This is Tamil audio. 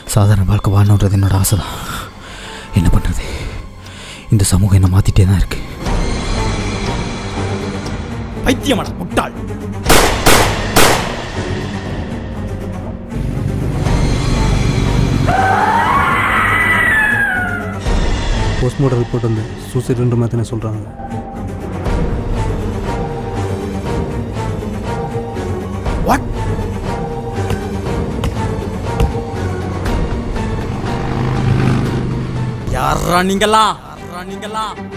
சாதாரண வாழ்க்கை வாழணுன்றது என்னோட ஆசை தான் என்ன பண்ணுறது இந்த சமூகம் என்ன மாற்றிட்டே தான் இருக்கு பைத்தியமாடா முட்டாள் போஸ்ட்மார்ட்டம் ரிப்போர்ட் வந்து சூசைடுன்ற மாதிரி தானே சொல்கிறாங்க வாட் யாரா நீங்களா யாரா நீங்களா